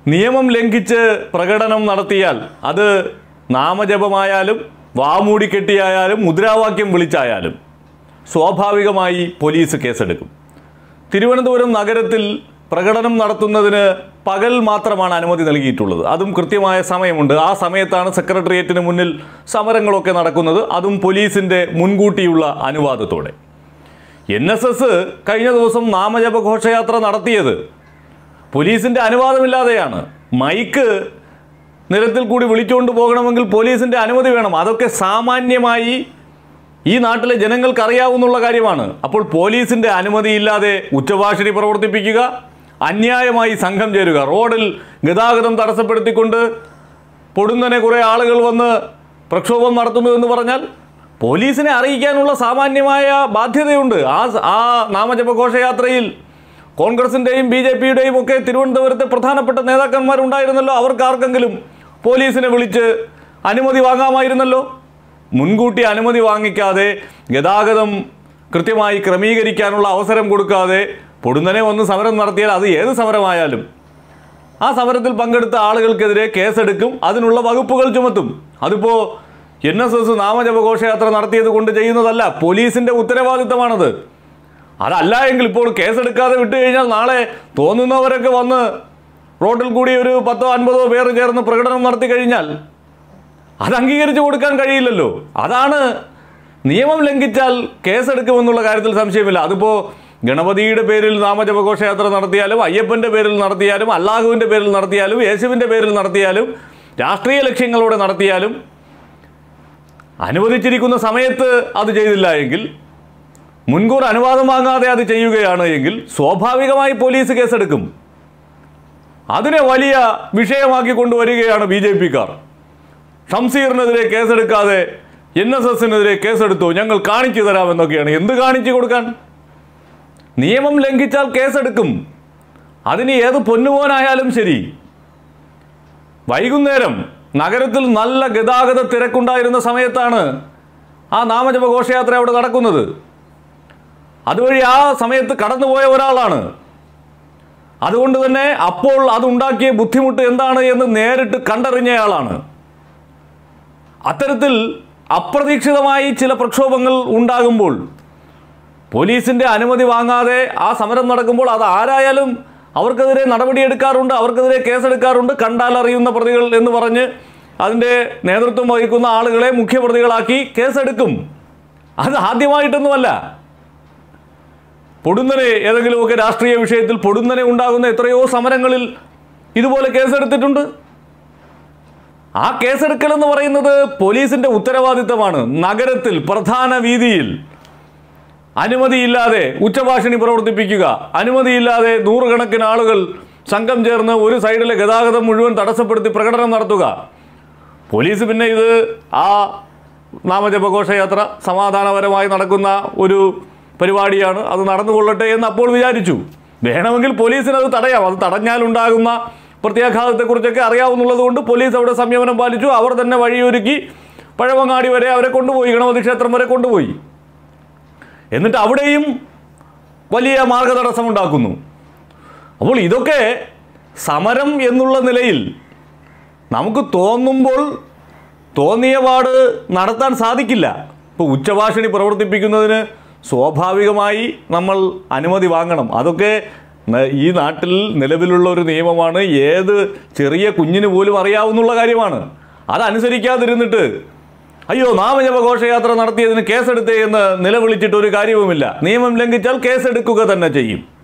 നിയമം ലംഘിച്ച് പ്രകടനം നടത്തിയാൽ അത് നാമജപമായാലും വാമൂടി കെട്ടിയായാലും മുദ്രാവാക്യം വിളിച്ചായാലും സ്വാഭാവികമായി പോലീസ് കേസെടുക്കും തിരുവനന്തപുരം നഗരത്തിൽ പ്രകടനം നടത്തുന്നതിന് പകൽ മാത്രമാണ് അനുമതി നൽകിയിട്ടുള്ളത് അതും കൃത്യമായ സമയമുണ്ട് ആ സമയത്താണ് സെക്രട്ടേറിയറ്റിന് മുന്നിൽ സമരങ്ങളൊക്കെ നടക്കുന്നത് അതും പോലീസിൻ്റെ മുൻകൂട്ടിയുള്ള അനുവാദത്തോടെ എൻ എസ് എസ് കഴിഞ്ഞ ദിവസം നാമജപ ഘോഷയാത്ര നടത്തിയത് പോലീസിൻ്റെ അനുവാദമില്ലാതെയാണ് മൈക്ക് നിരത്തിൽ കൂടി വിളിച്ചുകൊണ്ട് പോകണമെങ്കിൽ പോലീസിൻ്റെ അനുമതി വേണം അതൊക്കെ സാമാന്യമായി ഈ നാട്ടിലെ ജനങ്ങൾക്ക് അറിയാവുന്നുള്ള കാര്യമാണ് അപ്പോൾ പോലീസിൻ്റെ അനുമതിയില്ലാതെ ഉച്ചഭാഷിണി പ്രവർത്തിപ്പിക്കുക അന്യായമായി സംഘം ചേരുക റോഡിൽ ഗതാഗതം തടസ്സപ്പെടുത്തിക്കൊണ്ട് പൊടുന്നനെ കുറേ ആളുകൾ വന്ന് പ്രക്ഷോഭം നടത്തുന്നു എന്ന് പറഞ്ഞാൽ പോലീസിനെ അറിയിക്കാനുള്ള സാമാന്യമായ ബാധ്യതയുണ്ട് ആ ആ നാമജപ ഘോഷയാത്രയിൽ കോൺഗ്രസിൻ്റെയും ബി ജെ പിയുടെയും ഒക്കെ തിരുവനന്തപുരത്തെ പ്രധാനപ്പെട്ട നേതാക്കന്മാരുണ്ടായിരുന്നല്ലോ അവർക്ക് ആർക്കെങ്കിലും പോലീസിനെ വിളിച്ച് അനുമതി വാങ്ങാമായിരുന്നല്ലോ മുൻകൂട്ടി അനുമതി വാങ്ങിക്കാതെ ഗതാഗതം കൃത്യമായി ക്രമീകരിക്കാനുള്ള അവസരം കൊടുക്കാതെ പൊടുന്നനെ വന്ന് സമരം നടത്തിയാൽ അത് ഏത് സമരമായാലും ആ സമരത്തിൽ പങ്കെടുത്ത ആളുകൾക്കെതിരെ കേസെടുക്കും അതിനുള്ള വകുപ്പുകൾ ചുമത്തും അതിപ്പോൾ എൻ എസ് എസ് നാമജപ ഘോഷയാത്ര നടത്തിയത് കൊണ്ട് ചെയ്യുന്നതല്ല പോലീസിൻ്റെ ഉത്തരവാദിത്തമാണത് അതല്ല എങ്കിൽ ഇപ്പോൾ കേസെടുക്കാതെ വിട്ടു കഴിഞ്ഞാൽ നാളെ തോന്നുന്നവരൊക്കെ വന്ന് റോഡിൽ കൂടി ഒരു പത്തോ അൻപതോ പേർ ചേർന്ന് പ്രകടനം നടത്തി കഴിഞ്ഞാൽ അത് അംഗീകരിച്ചു കൊടുക്കാൻ കഴിയില്ലല്ലോ അതാണ് നിയമം ലംഘിച്ചാൽ കേസെടുക്കുമെന്നുള്ള കാര്യത്തിൽ സംശയമില്ല അതിപ്പോൾ ഗണപതിയുടെ പേരിൽ നാമജപ ഘോഷയാത്ര നടത്തിയാലും അയ്യപ്പൻ്റെ പേരിൽ നടത്തിയാലും അള്ളാഹുവിൻ്റെ പേരിൽ നടത്തിയാലും യേശുവിൻ്റെ പേരിൽ നടത്തിയാലും രാഷ്ട്രീയ ലക്ഷ്യങ്ങളോടെ നടത്തിയാലും അനുവദിച്ചിരിക്കുന്ന സമയത്ത് അത് ചെയ്തില്ല എങ്കിൽ മുൻകൂർ അനുവാദം വാങ്ങാതെ അത് ചെയ്യുകയാണ് എങ്കിൽ സ്വാഭാവികമായി പോലീസ് കേസെടുക്കും അതിനെ വലിയ വിഷയമാക്കി കൊണ്ടുവരികയാണ് ബി ജെ പിക്കാർ ഷംസീറിനെതിരെ കേസെടുക്കാതെ എൻ എസ് എസിനെതിരെ കേസെടുത്തു ഞങ്ങൾ കാണിച്ചു തരാമെന്നൊക്കെയാണ് എന്ത് കാണിച്ചു കൊടുക്കാൻ നിയമം ലംഘിച്ചാൽ കേസെടുക്കും അതിന് ഏത് പൊന്നുപോനായാലും ശരി വൈകുന്നേരം നഗരത്തിൽ നല്ല ഗതാഗത തിരക്കുണ്ടായിരുന്ന സമയത്താണ് ആ നാമജപ ഘോഷയാത്ര അവിടെ നടക്കുന്നത് അതുവഴി ആ സമയത്ത് കടന്നുപോയ ഒരാളാണ് അതുകൊണ്ട് തന്നെ അപ്പോൾ അതുണ്ടാക്കിയ ബുദ്ധിമുട്ട് എന്താണ് എന്ന് നേരിട്ട് കണ്ടറിഞ്ഞയാളാണ് അത്തരത്തിൽ അപ്രതീക്ഷിതമായി ചില പ്രക്ഷോഭങ്ങൾ ഉണ്ടാകുമ്പോൾ പോലീസിൻ്റെ അനുമതി വാങ്ങാതെ ആ സമരം നടക്കുമ്പോൾ അത് ആരായാലും അവർക്കെതിരെ നടപടിയെടുക്കാറുണ്ട് അവർക്കെതിരെ കേസെടുക്കാറുണ്ട് കണ്ടാൽ അറിയുന്ന പ്രതികൾ എന്ന് പറഞ്ഞ് അതിൻ്റെ നേതൃത്വം വഹിക്കുന്ന ആളുകളെ മുഖ്യപ്രതികളാക്കി കേസെടുക്കും അത് ആദ്യമായിട്ടൊന്നുമല്ല പൊടുന്നനെ ഏതെങ്കിലുമൊക്കെ രാഷ്ട്രീയ വിഷയത്തിൽ പൊടുന്നനെ ഉണ്ടാകുന്ന എത്രയോ സമരങ്ങളിൽ ഇതുപോലെ കേസെടുത്തിട്ടുണ്ട് ആ കേസെടുക്കൽ എന്ന് പറയുന്നത് പോലീസിന്റെ ഉത്തരവാദിത്തമാണ് നഗരത്തിൽ പ്രധാന വീതിയിൽ അനുമതിയില്ലാതെ ഉച്ചഭാഷിണി പ്രവർത്തിപ്പിക്കുക അനുമതിയില്ലാതെ നൂറുകണക്കിന് ആളുകൾ സംഘം ചേർന്ന് ഒരു സൈഡിലെ ഗതാഗതം മുഴുവൻ തടസ്സപ്പെടുത്തി പ്രകടനം നടത്തുക പോലീസ് പിന്നെ ഇത് ആ നാമജപ ഘോഷയാത്ര സമാധാനപരമായി നടക്കുന്ന ഒരു പരിപാടിയാണ് അത് നടന്നുകൊള്ളട്ടെ എന്ന് അപ്പോൾ വിചാരിച്ചു വേണമെങ്കിൽ പോലീസിന് അത് തടയാം അത് തടഞ്ഞാലുണ്ടാകുന്ന പ്രത്യാഘാതത്തെക്കുറിച്ചൊക്കെ അറിയാവുന്നുള്ളത് കൊണ്ട് പോലീസ് അവിടെ സംയമനം പാലിച്ചു അവർ തന്നെ വഴിയൊരുക്കി പഴവങ്ങാടി വരെ അവരെ കൊണ്ടുപോയി ഗണപതി ക്ഷേത്രം വരെ കൊണ്ടുപോയി എന്നിട്ട് അവിടെയും വലിയ മാർഗതടസ്സമുണ്ടാക്കുന്നു അപ്പോൾ ഇതൊക്കെ സമരം എന്നുള്ള നിലയിൽ നമുക്ക് തോന്നുമ്പോൾ തോന്നിയ പാട് നടത്താൻ സാധിക്കില്ല ഇപ്പോൾ ഉച്ചഭാഷിണി പ്രവർത്തിപ്പിക്കുന്നതിന് സ്വാഭാവികമായി നമ്മൾ അനുമതി വാങ്ങണം അതൊക്കെ ന- ഈ നാട്ടിൽ നിലവിലുള്ള ഒരു നിയമമാണ് ഏത് ചെറിയ കുഞ്ഞിന് പോലും അറിയാവുന്നുള്ള കാര്യമാണ് അതനുസരിക്കാതിരുന്നിട്ട് അയ്യോ നാമജപ ഘോഷയാത്ര നടത്തിയതിന് കേസെടുത്തേ എന്ന് നിലവിളിച്ചിട്ട് ഒരു കാര്യവുമില്ല നിയമം ലംഘിച്ചാൽ കേസെടുക്കുക തന്നെ ചെയ്യും